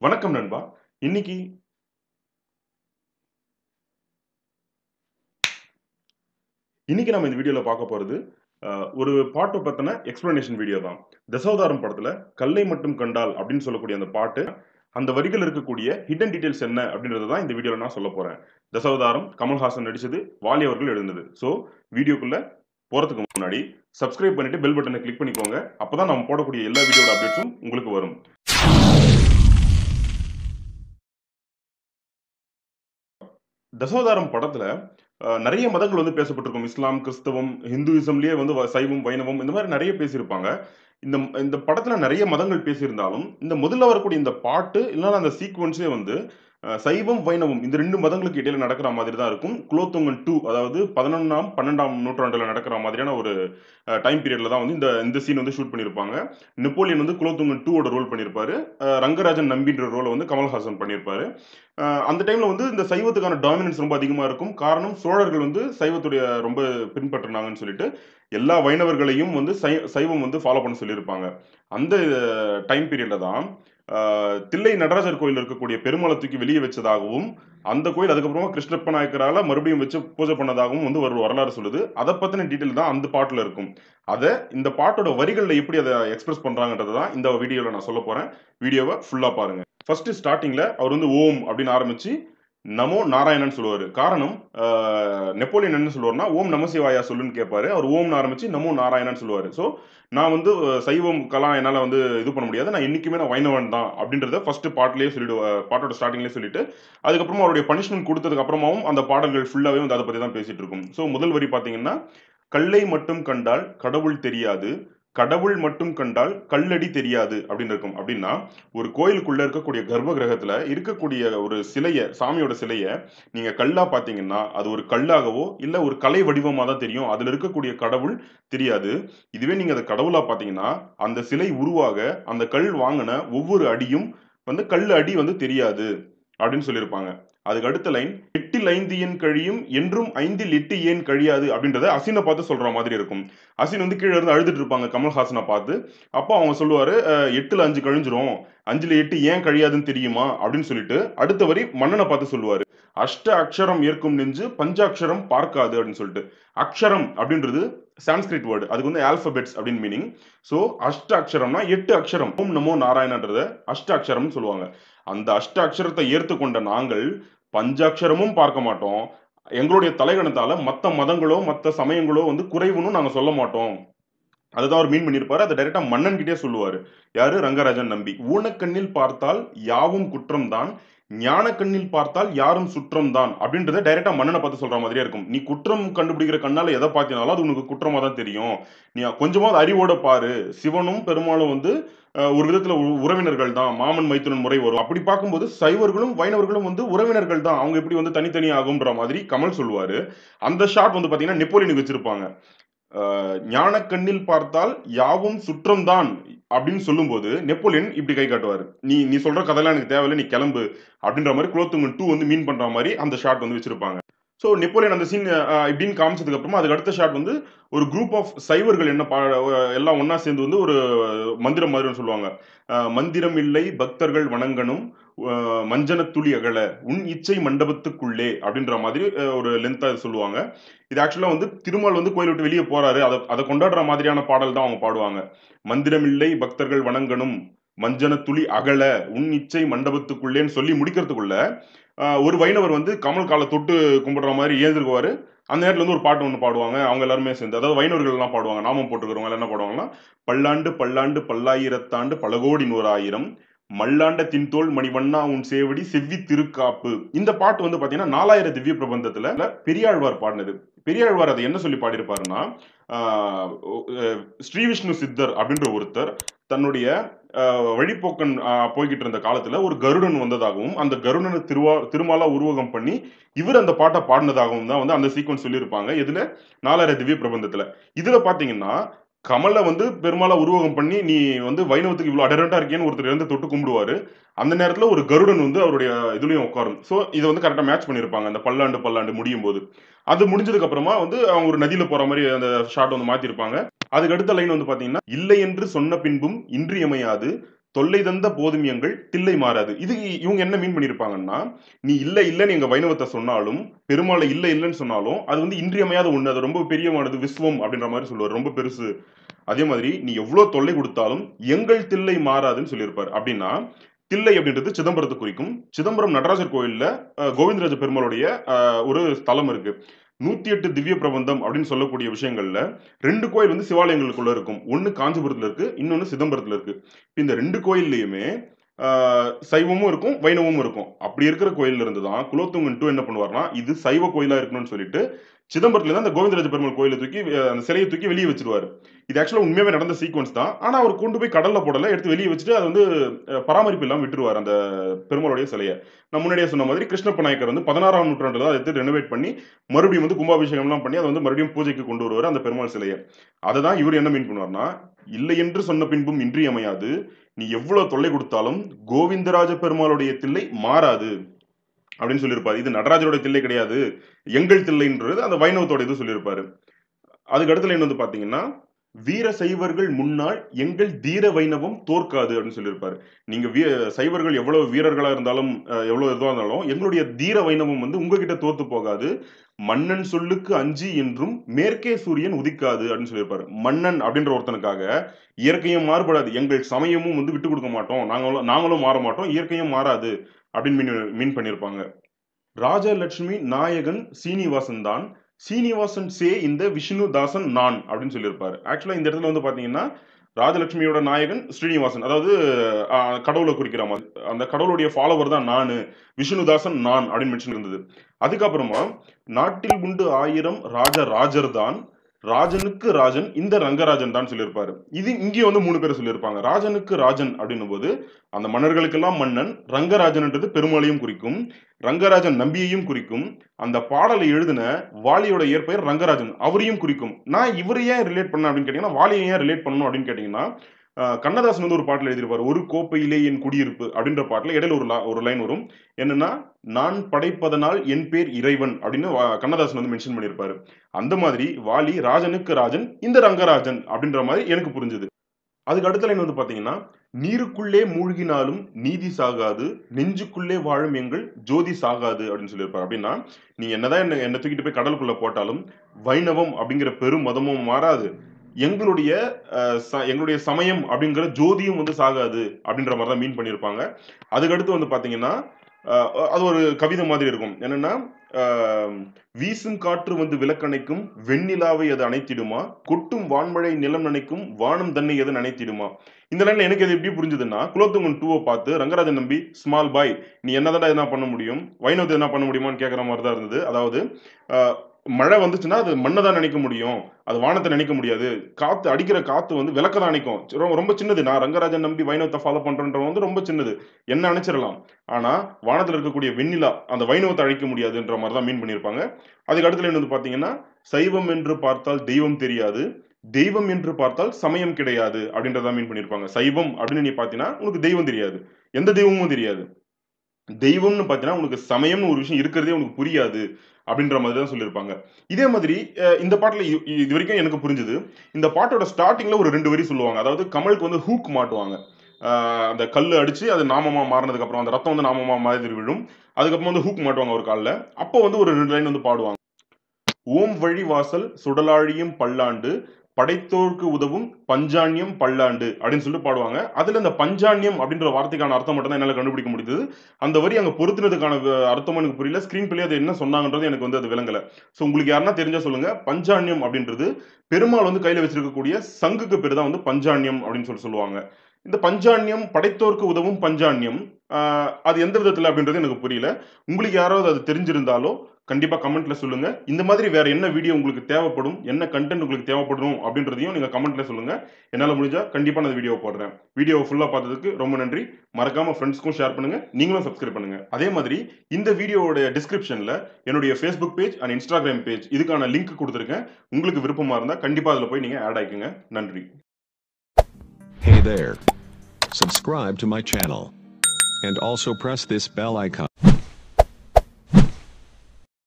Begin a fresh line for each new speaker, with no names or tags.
வணக்கம் நண்பா. இன்னைக்கு இன்னைக்கு நம்ம இந்த வீடியோல பார்க்க போறது, அ ஒரு பாட்ட பத்தின எக்ஸ்ப்ளனேஷன் வீடியோ தான். தசாவதாரம் படத்துல "கல்லை மட்டும் கண்டால்" அப்படின்னு சொல்லக்கூடிய அந்த பாட்டு, அந்த வரிகள் இருக்கக்கூடிய ஹிட்டன் டீட்டெயில்ஸ் என்ன அப்படின்றத தான் இந்த வீடியோல நான் சொல்லப் போறேன். தசாவதாரம் கமல்ஹாசன் நடிச்சது, வாலி அவர்கள் எழுதினது. ஸோ வீடியோக்குள்ள போறதுக்கு முன்னாடி சப்ஸ்கிரைப் பண்ணிட்டு பெல் பட்டனை கிளிக் பண்ணிக்கோங்க. அப்பதான் நம்ம போடக்கூடிய எல்லா வீடியோட அப்டேட்ஸும் உங்களுக்கு வரும். தசாவதாரம் படத்துல அ நெறைய மதங்கள் வந்து பேசப்பட்டிருக்கும். இஸ்லாம், கிறிஸ்தவம், ஹிந்துயிசம்லயே வந்து வ சைவம், வைணவம் இந்த மாரி நெறைய பேசியிருப்பாங்க. இந்த இந்த படத்துல நெறைய மதங்கள் பேசியிருந்தாலும், இந்த முதல்ல வரக்கூடிய இந்த பாட்டு இல்லன்னா அந்த சீக்வென்ஸே வந்து அ சைவம், வைணவம் இந்த 2 மதங்களுக்கு இடையில நடக்கிற மாதிரி தான் இருக்கும். குலோத்துங்கன் 2 அதாவது 11ஆம், 12ஆம் நூற்றாண்டுல நடக்கிற மாதிரியான ஒரு அ டைம் பீரியட்ல தான் வந்து இந்த இந்த சீன் வந்து ஷூட் பண்ணியிருப்பாங்க. நெப்போலியன் வந்து குலோத்துங்கன் 2 ஓட ரோல் பண்ணியிருப்பாரு. அ ரங்கராஜன் நம்பின்ற ரோல வந்து கமல்ஹாசன் பண்ணியிருப்பாரு. அ அந்த டைம்ல வந்து இந்த சைவத்துக்கான டாமினன்ஸ் ரொம்ப அதிகமா இருக்கும். காரணம் சோழர்கள் வந்து சைவத்துடைய ரொம்ப பின்பற்றினாங்கன்னு சொல்லிட்டு, எல்லா வைணவர்களையும் வந்து சை சைவம் வந்து ஃபாலோ பண்ண சொல்லியிருப்பாங்க. அந்த டைம் பீரியட்ல தான் அ தில்லை நடராஜர் கோயில்ல இருக்கக்கூடிய பெருமாள தூக்கி வெளிய வச்சதாகவும், அந்த கோயில் அதுக்கப்புறமா கிருஷ்ணப்ப நாயக்கரால மறுபடியும் வச்சு பூஜை பண்ணதாகவும் வந்து ஒரு வரலாறு சொல்லுது. அத பத்தின டீட்டெயில் தான் அந்த பாட்டுல இருக்கும். அத இந்த பாட்டோட வரிகள்ல எப்படி அத எக்ஸ்பிரஸ் பண்றாங்கன்றத தான் இந்த வீடியோல நான் சொல்லப் போறேன். வீடியோவ ஃபுல்லா பாருங்க. ஃபர்ஸ்ட் ஸ்டார்ட்டிங்ல அவர் வந்து ஓம் அப்படின்னு ஆரம்பிச்சு, நமோ நாராயணன்னு சொல்லுவாரு. காரணம் அ நெப்போலியன் என்ன சொல்லுவாருன்னா, ஓம் நமசிவாயா சொல்லுன்னு கேட்பாரு. அவர் ஓம்னு ஆரம்பிச்சு நமோ நாராயணன்னு சொல்லுவாரு. ஸோ நான் வந்து சைவம் கலாம் என்னால வந்து இது பண்ண முடியாது. நான் என்னைக்குமே நான் வைணவன் தான் அப்படின்றத ஃபர்ஸ்ட் பாட்டுலயே சொல்லிடுவா பாட்டோட ஸ்டார்ட்டிங்லயே சொல்லிட்டு, அதுக்கப்புறமா அவருடைய பனிஷ்மென்ட் குடுத்ததுக்கு அப்புறமாவும் அந்த பாடல்கள் ஃபுல்லாவே வந்து அத பத்தி தான் பேசிட்டு இருக்கும். ஸோ முதல் வரி பார்த்தீங்கன்னா, "கல்லை மட்டும் கண்டால் கடவுள் தெரியாது. கடவுள் மட்டும் கண்டால் கல்லடி தெரியாது" அப்படின்னு இருக்கும். அப்படின்னா, ஒரு கோயிலுக்குள்ள இருக்கக்கூடிய கர்ப்ப கிரகத்துல இருக்கக்கூடிய ஒரு சிலைய சாமியோட சிலைய நீங்க கல்லா பார்த்தீங்கன்னா, அது ஒரு கல்லாகவோ, இல்ல ஒரு கலை வடிவமா தான் தெரியும். அதுல இருக்கக்கூடிய கடவுள் தெரியாது. இதுவே நீங்க அத கடவுளா பார்த்தீங்கன்னா, அந்த சிலை உருவாக அந்த கல் வாங்குன ஒவ்வொரு அடியும் வந்து கல் அடி வந்து தெரியாது அப்படின்னு சொல்லியிருப்பாங்க. அதுக்கு அடுத்த லைன், "எட்டில் ஐந்து எண் கழியும் என்றும் ஐந்தில் எட்டு ஏன் கழியாது" அப்படின்றத அசின பார்த்து சொல்ற மாதிரி இருக்கும். அசின் வந்து கீழ இருந்து அழுதுட்டு இருப்பாங்க கமல்ஹாசன பார்த்து. அப்போ அவங்க சொல்லுவாரு, "அ 8ல 5 கழிஞ்சிரும். 5ல 8 ஏன் கழியாதுன்னு தெரியுமா?" அப்படின்னு சொல்லிட்டு அடுத்த வரி மன்னன பார்த்து சொல்லுவாரு. "அஷ்ட அக்ஷரம் ஏற்கும் நெஞ்சு பஞ்சாக்ஷரம் பார்க்காது" அப்படின்னு சொல்லிட்டு. அக்ஷரம் அப்படின்றது சான்ஸ்கிரிட் வேர்ட். அதுக்கு வந்து ஆல்பபெட்ஸ் அப்படின்னு மீனிங். ஸோ அஷ்ட அக்ஷரம்னா 8 அக்ஷரம். ஓம் நமோ நாராயணன்றத அஷ்ட அக்ஷரம்னு சொல்லுவாங்க. அந்த அஷ்ட அக்ஷரத்த ஏத்துக்கொண்ட நாங்கள் பஞ்சாக்ஷரமும் பார்க்க மாட்டோம். எங்களுடைய தலைகணத்தால மத்த மதங்களோ, மத்த சமயங்களோ வந்து குறைவுன்னு நாங்க சொல்ல மாட்டோம். அததான் அவர் மீன் பண்ணியிருப்பாரு. அத டைரக்ட்டா மன்னன் கிட்டயே சொல்லுவாரு. யாரு? ரங்கராஜன் நம்பி. "ஊனக்கண்ணில் பார்த்தால் யாவும் குற்றம் தான். ஞானக் கண்ணில் பார்த்தால் யாரும் சுற்றம் தான்" அப்படின்றத டைரக்ட்டா மன்னன பார்த்து சொல்ற மாதிரியே இருக்கும். "நீ குற்றம் கண்டுபிடிக்கிற கண்ணால எத பார்த்தீனாலும் அது உனக்கு குற்றமா தான் தெரியும். நீ கொஞ்சமாவது அறிவோட பாரு. சிவனும், பெருமாளும் வந்து அ ஒரு விதத்துல உ உறவினர்கள் தான். மாமன் மைத்துனன் முறை வரும். அப்படி பார்க்கும்போது சைவர்களும், வைணவர்களும் வந்து உறவினர்கள் தான். அவங்க எப்படி வந்து தனித்தனி ஆகும்ன்ற மாதிரி கமல் சொல்லுவாரு. அந்த ஷாட் வந்து பார்த்தீங்கன்னா, நெப்போலியனுக்கு வச்சிருப்பாங்க. அ "ஞானக் கண்ணில் பார்த்தால் யாவும் சுற்றம் தான்" அப்படின்னு சொல்லும்போது, நெப்போலியன் இப்படி கை காட்டுவாரு. "நீ நீ சொல்ற கதைலாம் எனக்கு தேவையில்ல. நீ கிளம்பு" அப்படின்ற மாரி குலோத்துங்கன் 2 வந்து மீன் பண்ற மாரி அந்த ஷாட் வந்து வச்சிருப்பாங்க. ஸோ நெப்போலியன் அந்த சீன் அ இப்படின்னு காமிச்சதுக்கு அப்புறமா, அதுக்கு அடுத்த ஷாட் வந்து ஒரு குரூப் ஆஃப் சைவர்கள் என்ன ப எல்லாம் ஒண்ணா சேர்ந்து வந்து ஒரு மந்திரம் மாதிரி ஒண்ணு சொல்லுவாங்க. அ "மந்திரம் இல்லை பக்தர்கள் வணங்கணும். அ மஞ்சனத் துளி அகல. உன் இச்சை மண்டபத்துக்குள்ளே" அப்படின்ற மாதிரி அ ஒரு லென்த்தா சொல்லுவாங்க. இது ஆக்சுவலா வந்து திருமால் வந்து கோயில விட்டு வெளிய போறாரு. அத அத கொண்டாடுற மாதிரியான பாடல் தான் அவங்க பாடுவாங்க. "மந்திரம் இல்லை பக்தர்கள் வணங்கணும். மஞ்சனத் துளி அகல. உன் இச்சை மண்டபத்துக்குள்ளேன்னு" சொல்லி முடிக்கிறதுக்குள்ள, அ ஒரு வைணவர் வந்து கமல் கால தொட்டு கும்பிடுற மாரி எழுந்திருக்குவாரு. அந்த நேரத்துல வந்து ஒரு பாட்டு ஒண்ணு பாடுவாங்க. அவங்க எல்லாருமே சேர்ந்து. அதாவது வைணவர்கள் எல்லாம் பாடுவாங்க. நாமம் போட்டுக்கிறவங்க எல்லாம் என்ன பாடுவாங்கன்னா, "பல்லாண்டு பல்லாண்டு பல்லாயிரத்தாண்டு பலகோடி நூறாயிரம் மல்லாண்ட தின்தோள் மணிவண்ணா உன் சேவடி செவ்வித் திருக்காப்பு" இந்த பாட்டு வந்து பார்த்தீங்கன்னா, நாலாயிர திவ்ய பிரபந்தத்துல பெரியாழ்வார் பாடுனது. பெரியாழ்வார் அத என்ன சொல்லி பாடியிருப்பாருன்னா, ஆ ஒ அ ஸ்ரீவிஷ்ணு சித்தர் அப்படின்ற ஒருத்தர் தன்னுடைய அ வழிப்போக்கன் அ போய்க்கிட்டு இருந்த காலத்துல ஒரு கருடன் வந்ததாகவும், அந்த கருடன திருவா திருமாலா உருவகம் பண்ணி, இவரு அந்த பாட்ட பாடுனதாகவும் தான் வந்து அந்த சீக்வென்ஸ் சொல்லியிருப்பாங்க. எதுல? நாலாயிர திவ்ய பிரபந்தத்துல. இதுல பார்த்தீங்கன்னா, கமல வந்து பெருமாளா உருவகம் பண்ணி, "நீ வந்து வைணவத்துக்கு இவ்வளோ அடரன்ட்டா இருக்கியேன்னு" ஒருத்தர் எழுந்து தொட்டு கும்பிடுவாரு. அந்த நேரத்துல ஒரு கருடன் வந்து அவருடைய இதுலயும் உட்காரும். ஸோ இத வந்து கரெக்ட்டா மேட்ச் பண்ணியிருப்பாங்க. அந்த பல்லாண்டு பல்லாண்டு முடியும்போது. அது முடிஞ்சதுக்கு அப்புறமா வந்து அவங்க ஒரு நதியில போற மாரி அந்த ஷாட் வந்து மாத்தியிருப்பாங்க. அதுக்கு அடுத்த லைன் வந்து பார்த்தீங்கன்னா, "இல்லை என்று சொன்ன பின்பும் இன்றியமையாது. தொல்லை தந்த போதும் எங்கள் தில்லை மாறாது இது இவங்க என்ன மீன் பண்ணியிருப்பாங்கன்னா நீ இல்ல இல்லன்னு எங்க வைணவத்தை சொன்னாலும் பெருமாளை இல்ல இல்லன்னு சொன்னாலும் அது வந்து இன்றியமையாத ஒண்ணு அது ரொம்ப பெரியமானது விஸ்வம் அப்படின்ற மாதிரி சொல்லுவார் ரொம்ப பெருசு அதே மாதிரி நீ எவ்வளவு தொல்லை கொடுத்தாலும் எங்கள் தில்லை மாறாதுன்னு சொல்லியிருப்பார் அப்படின்னா தில்லை அப்படின்றது சிதம்பரத்தை குறிக்கும் சிதம்பரம் நடராஜர் கோயில்ல அஹ், கோவிந்தராஜ பெருமாளுடைய அஹ், ஒரு ஸ்தலம் இருக்கு நூத்தி எட்டு திவ்ய பிரபந்தம் அப்படின்னு சொல்லக்கூடிய விஷயங்கள்ல ரெண்டு கோயில் வந்து சிவாலயங்களுக்குள்ள இருக்கும் ஒன்னு காஞ்சிபுரத்துல இருக்கு இன்னொன்னு சிதம்பரத்துல இருக்கு இந்த ரெண்டு கோயில்லையுமே ஆஹ், சைவமும் இருக்கும் வைணவமும் இருக்கும் அப்படி இருக்கிற கோயில்ல இருந்து தான் குலோத்துங்கன் டூ என்ன பண்ணுவார்னா இது சைவ கோயிலா இருக்கணும்னு சொல்லிட்டு சிதம்பரத்துல தான் அந்த கோவிந்தராஜ பெருமாள் கோயிலை தூக்கி அஹ், அந்த சிலையை தூக்கி வெளியே வச்சிருவாரு இது ஆக்சுவலா உண்மையாவே நடந்த சீக்வன்ஸ் தான் ஆனா அவர் கொண்டு போய் கடல்ல போடல எடுத்து வெளியே வச்சுட்டு அது வந்து அஹ், பராமரிப்பு இல்லாம விட்டுருவார் அந்த பெருமாளுடைய சிலையை நான் முன்னாடியே சொன்ன மாதிரி கிருஷ்ணப்ப நாயக்கர் வந்து பதினாறாம் நூற்றாண்டுல அதை எடுத்து ரெனோவேட் பண்ணி மறுபடியும் வந்து கும்பாபிஷேகம் எல்லாம் பண்ணி அதை வந்து மறுபடியும் பூஜைக்கு கொண்டு வருவார் அந்த பெருமாள் சிலையை அதை தான் இவர் என்ன மீன் பண்ணுவார்னா இல்லை என்று சொன்ன பின்பும் இன்றியமையாது நீ எவ்வளவு தொல்லை கொடுத்தாலும் கோவிந்தராஜ பெருமாளுடைய தில்லை மாறாது அப்படின்னு சொல்லியிருப்பாரு இது நடராஜரோட தில்லை கிடையாது எங்கள் தில்லைன்றது அந்த வைணவத்தோட இது சொல்லியிருப்பாரு அதுக்கு அடுத்த லைன் வந்து பாத்தீங்கன்னா வீர சைவர்கள் முன்னால் எங்கள் தீர வைணவம் தோற்காது அப்படின்னு சொல்லியிருப்பாரு நீங்க வீ சைவர்கள் எவ்வளவு வீரர்களா இருந்தாலும் அஹ், எவ்வளவு இதுவா இருந்தாலும் எங்களுடைய தீர வைணவம் வந்து உங்ககிட்ட தோத்து போகாது மன்னன் சொல்லுக்கு அஞ்சி என்றும் மேற்கே சூரியன் உதிக்காது அப்படின்னு சொல்லியிருப்பாரு மன்னன் அப்படின்ற ஒருத்தனுக்காக இயற்கையும் மாறுபடாது எங்கள் சமயமும் வந்து விட்டு கொடுக்க மாட்டோம் நாங்களும் நாங்களும் மாற மாட்டோம் இயற்கையும் மாறாது அப்படின்னு மீன் மீன் பண்ணியிருப்பாங்க ராஜலட்சுமி நாயகன் சீனிவாசன் தான் சீனிவாசன் சே இந்த விஷ்ணுதாசன் நான் அப்படின்னு சொல்லியிருப்பாரு ஆக்சுவலா இந்த இடத்துல வந்து பாத்தீங்கன்னா ராஜலட்சுமியோட நாயகன் ஸ்ரீனிவாசன் அதாவது ஆஹ், கடவுளை குறிக்கிற மாதிரி அந்த கடவுளுடைய ஃபாலோவர் தான் நானு விஷ்ணுதாசன் நான் அப்படின்னு மென்ஷன் இருந்தது அதுக்கப்புறமா நாட்டில் உண்டு ஆயிரம் ராஜ ராஜர் தான் ராஜனுக்கு ராஜன் இந்த ரங்கராஜன் தான் சொல்லியிருப்பாரு இது இங்கேயும் வந்து மூணு பேர் சொல்லியிருப்பாங்க ராஜனுக்கு ராஜன் அப்படின்னும் போது அந்த மன்னர்களுக்கெல்லாம் மன்னன் ரங்கராஜன்ன்றது பெருமாளையும் குறிக்கும் ரங்கராஜன் நம்பியையும் குறிக்கும் அந்த பாடலை எழுதின வாலியோட இயற்பெயர் ரங்கராஜன் அவரையும் குறிக்கும் நான் இவரை ஏன் ரிலேட் பண்ண அப்படின்னு கேட்டீங்கன்னா வாலியை ஏன் ரிலேட் பண்ணணும் அப்படின்னு கேட்டீங்கன்னா ஆஹ், கண்ணதாசன் வந்து ஒரு பாட்டில் எழுதியிருப்பார் ஒரு கோப்பையிலே என் குடியிருப்பு அப்படின்ற பாட்டில் இடையில ஒரு la- ஒரு லைன் வரும் என்னன்னா நான் படைப்பதனால் என் பேர் இறைவன் அப்படின்னு வா- கண்ணதாசன் வந்து மென்ஷன் பண்ணியிருப்பாரு அந்த மாதிரி வாலி ராஜனுக்கு ராஜன் இந்த ரங்கராஜன் அப்படின்ற மாதிரி எனக்கு புரிஞ்சுது அதுக்கு அடுத்த லைன் வந்து பாத்தீங்கன்னா நீருக்குள்ளே மூழ்கினாலும் நீதி சாகாது நெஞ்சுக்குள்ளே வாழும் எங்கள் ஜோதி சாகாது அப்படின்னு சொல்லியிருப்பாரு அப்படின்னா நீ என்னதான் என்ன என்ன தூக்கிட்டு போய் கடலுக்குள்ள போட்டாலும் வைணவம் அப்படிங்கிற பெரும் மதமும் மாறாது எங்களுடைய அஹ், ச- எங்களுடைய சமயம் அப்படிங்கிற ஜோதியும் வந்து சாகாது அப்படின்ற மாதிரி தான் மீன் பண்ணியிருப்பாங்க அதுக்கடுத்து வந்து பாத்தீங்கன்னா அஹ், அது ஒரு கவிதை மாதிரி இருக்கும் என்னன்னா அஹ், வீசும் காற்று வந்து விளக்கணைக்கும் வெண்ணிலாவை அது அணைத்திடுமா கொட்டும் வான்மழை நிலம் நினைக்கும் வானம் தன்னை எது நினைத்திடுமா இந்த லைன்ல எனக்கு இது எப்படி புரிஞ்சுதுன்னா குலோத்துங்கன் டூவை பார்த்து ரங்கராஜன் நம்பி ஸ்மால் பாய் நீ என்னதான் என்ன பண்ண முடியும் வைணவத்தை என்ன பண்ண முடியுமான்னு கேட்குற மாதிரி தான் இருந்தது அதாவது அஹ், மழை வந்துச்சுன்னா அது மண்ணை தான் நினைக்க முடியும் அது வானத்தை நினைக்க முடியாது காத்து அடிக்கிற காத்து வந்து விளக்க தான் நினைக்கும் ரொம்ப- ரொம்ப சின்னது நான் ரங்கராஜன் நம்பி வைணவத்தை ஃபாலோ பண்றேன்றவன் வந்து ரொம்ப சின்னது என்ன நினைச்சிடலாம் ஆனா வானத்துல இருக்கக்கூடிய வெண்ணிலா அந்த வைணவத்தை அழிக்க முடியாதுன்ற மாதிரி தான் மீன் பண்ணியிருப்பாங்க அதுக்கு அடுத்த line வந்து பாத்தீங்கன்னா சைவம் என்று பார்த்தால் தெய்வம் தெரியாது தெய்வம் என்று பார்த்தால் சமயம் கிடையாது அப்படின்றத மீன் பண்ணியிருப்பாங்க சைவம் அப்படின்னு நீ பார்த்தீங்கன்னா உனக்கு தெய்வம் தெரியாது எந்த தெய்வமும் தெரியாது தெய்வம்னு பார்த்தீங்கன்னா உனக்கு சமயம்னு ஒரு விஷயம் இருக்கிறதே உனக்கு புரியாது அப்படின்ற மாதிரி தான் சொல்லியிருப்பாங்க இதே மாதிரி அஹ், இந்த பாட்டில் இது வரைக்கும் எனக்கு புரிஞ்சுது இந்த பாட்டோட ஸ்டார்டிங்ல ஒரு ரெண்டு வரி சொல்லுவாங்க அதாவது கமலுக்கு வந்து ஹூக் மாட்டுவாங்க அஹ், அந்த கல் அடிச்சு அது நாமமா மாறினதுக்கு அப்புறம் அந்த ரத்தம் வந்து நாமமா மாதிரி விழும் அதுக்கப்புறம் வந்து ஹூக் மாட்டுவாங்க ஒரு காலில் அப்போ வந்து ஒரு ரெண்டு லைன் வந்து பாடுவாங்க ஓம் வழி வாசல் சுடலாழியும் பல்லாண்டு படைத்தோர்க்கு உதவும் பஞ்சாண்யம் பல்லாண்டு அப்படின்னு சொல்லிட்டு பாடுவாங்க அதுல இந்த பஞ்சாண்யம் அப்படின்ற வார்த்தைக்கான அர்த்தம் மட்டும் தான் என்னால கண்டுபிடிக்க முடியுது அந்த வரி அங்க பொருத்தினதுக்கான அஹ், அர்த்தம் எனக்கு புரியல ஸ்கிரீன் பிள்ளை அது என்ன சொன்னாங்கன்றது எனக்கு வந்து அது விளங்கல சோ உங்களுக்கு யாருன்னா தெரிஞ்சா சொல்லுங்க பஞ்சாண்யம் அப்படின்றது பெருமாள் வந்து கையில வச்சிருக்கக்கூடிய சங்குக்கு பேர் தான் வந்து பஞ்சாண்யம் அப்படின்னு சொல்லி சொல்லுவாங்க இந்த பஞ்சாண்யம் படைத்தோர்க்கு உதவும் பஞ்சாண்யம் ஆஹ், அது எந்த விதத்துல அப்படின்றது எனக்கு புரியல உங்களுக்கு யாராவது அது தெரிஞ்சிருந்தாலோ கண்டிப்பா கமெண்ட்ல சொல்லுங்க இந்த மாதிரி வேற என்ன வீடியோ உங்களுக்கு தேவைப்படும் என்ன கண்டென்ட் உங்களுக்கு தேவைப்படும் அப்படின்றதையும் நீங்க கமெண்ட்ல சொல்லுங்க என்னால முடிஞ்சா கண்டிப்பா நான் வீடியோ போடுறேன் வீடியோ ஃபுல்லா பார்த்ததுக்கு ரொம்ப நன்றி மறக்காம ஃப்ரெண்ட்ஸ்க்கும் ஷேர் பண்ணுங்க நீங்களும் சப்ஸ்கிரைப் பண்ணுங்க அதே மாதிரி இந்த வீடியோவோட டிஸ்கிரிப்ஷன்ல என்னுடைய Facebook page and Instagram page இதுக்கான லிங்க் கொடுத்துருக்கேன் உங்களுக்கு விருப்பமா இருந்தா கண்டிப்பா அதுல போய் நீங்க ஆட் ஆயிக்குங்க நன்றி
Hey there. Subscribe to my channel. And also press this bell icon.